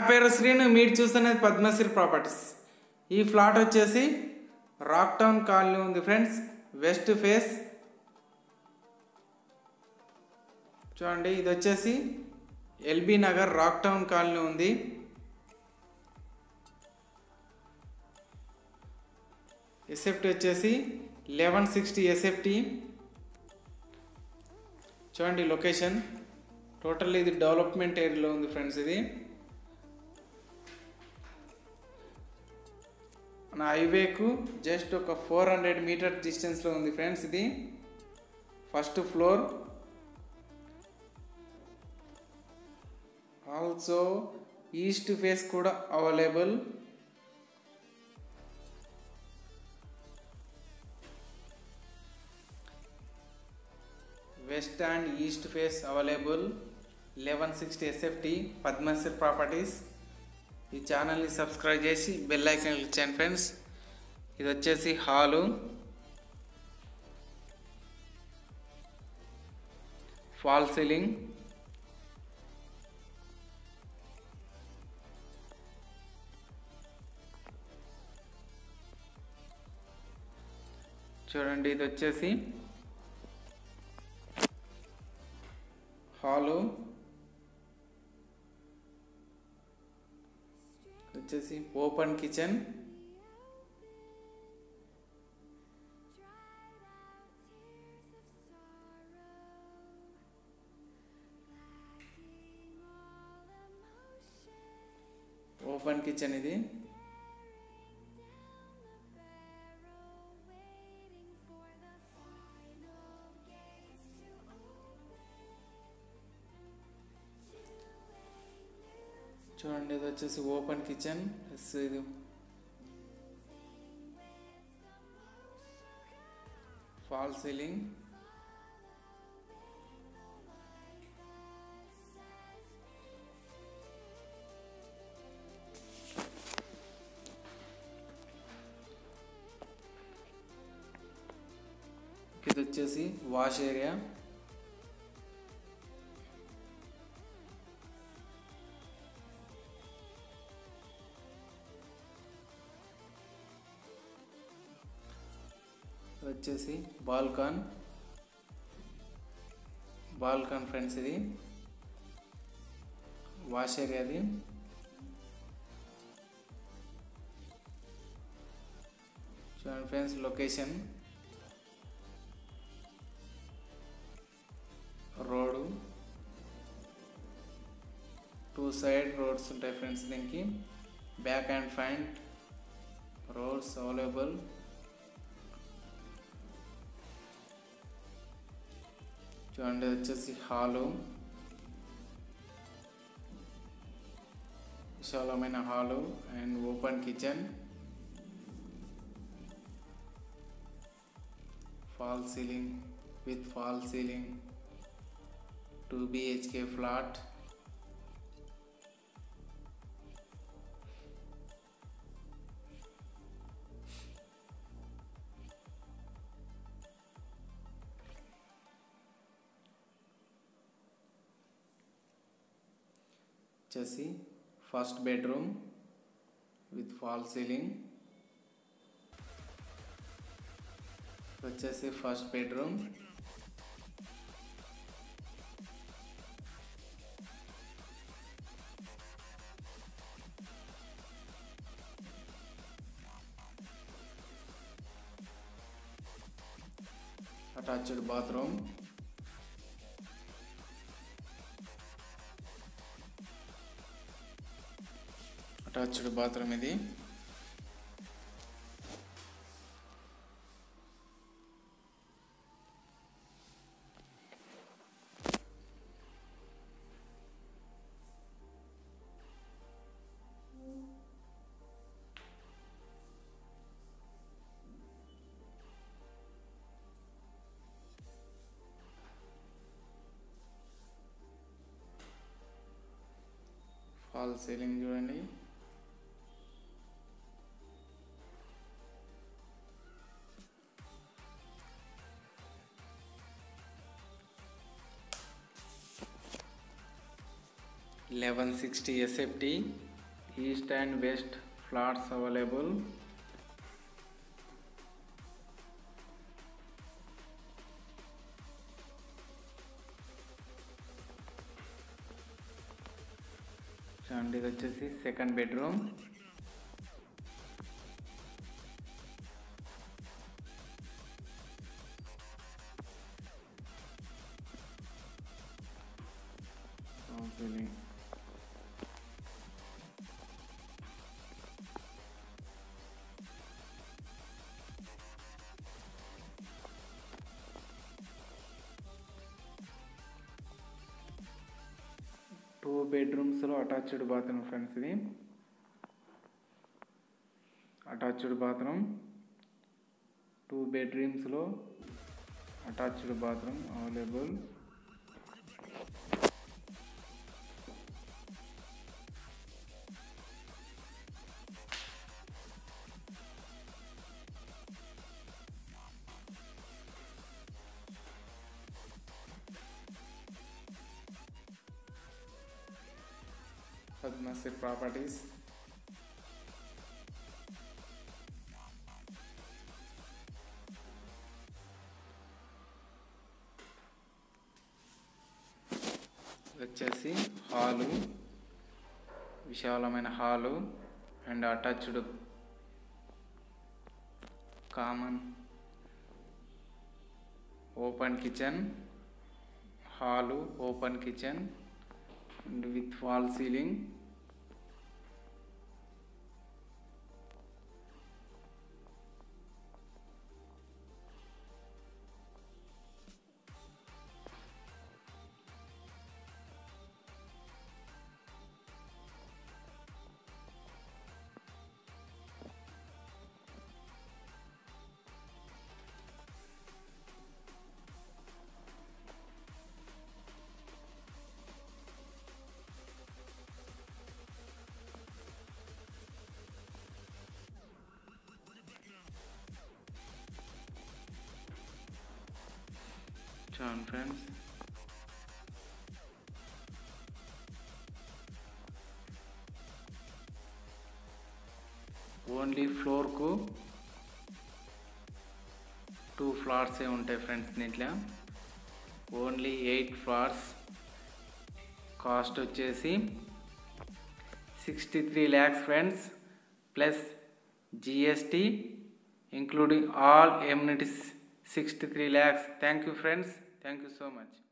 పేరు శ్రీను మీరు చూస్తున్నది పద్మశ్రీ ప్రాపర్టీస్ ఈ ఫ్లాట్ వచ్చేసి రాక్ టౌన్ కాలనీ ఉంది ఫ్రెండ్స్ వెస్ట్ ఫేస్ చూడండి ఇది వచ్చేసి LB Nagar rock town colony ఉంది ఎస్ఎఫ్టీ వచ్చేసి లెవెన్ సిక్స్టీ ఎస్ఎఫ్టీ చూడండి లొకేషన్ టోటల్ ఇది డెవలప్మెంట్ ఏరియాలో ఉంది ఫ్రెండ్స్ ఇది మన హైవేకు జస్ట్ ఒక ఫోర్ హండ్రెడ్ మీటర్ డిస్టెన్స్లో ఉంది ఫ్రెండ్స్ ఇది first floor also east face కూడా available west and east face available eleven sixty SFT Padmashri properties ఈ ఛానల్ని సబ్స్క్రైబ్ చేసి బెల్ ఐకాన్ క్లిక్ చేయండి ఫ్రెండ్స్ ఇది వచ్చేసి హాలు ఫాల్ సీలింగ్ చూడండి ఇది వచ్చేసి హాలు వచ్చేసి ఓపెన్ కిచెన్ ఓపెన్ కిచెన్ ఇది చూడండి ఇది వచ్చేసి ఓపెన్ కిచెన్ ప్లస్ ఇది ఫాల్ సీలింగ్ ఇది వచ్చేసి వాష్ ఏరియా వచ్చేసి బాల్కాన్ బాల్కాన్ ఫ్రెండ్స్ ఇది వాష్ ఏరియాది చూడండి friends location road two side roads ఉంటాయి ఫ్రెండ్స్ దీనికి back and front roads available చూడండి వచ్చేసి హాలు విశాలమైన hall and open kitchen fall ceiling with fall ceiling two BHK flat వచ్చేసి first bedroom with fall ceiling వచ్చేసి first bedroom attached bathroom attached bathroom ఇది fall ceiling చూడండి eleven sixty SFT east and west flats available చూడండి ఇది వచ్చేసి second bedroom okay two బెడ్రూమ్స్లో attached bathroom friends ఇది attached bathroom two బెడ్రూమ్స్లో attached bathroom available Padmashri properties వచ్చేసి హాలు విశాలమైన hall and attached common open kitchen hall open kitchen and with wall ceiling చూడండి friends only ఫ్లోర్కు టూ ఫ్లాట్సే ఉంటాయి friends దీంట్లో ఓన్లీ ఎయిట్ ఫ్లాట్స్ కాస్ట్ వచ్చేసి sixty three lakhs friends plus GST including all amenities sixty three lakhs thank you friends thank you so much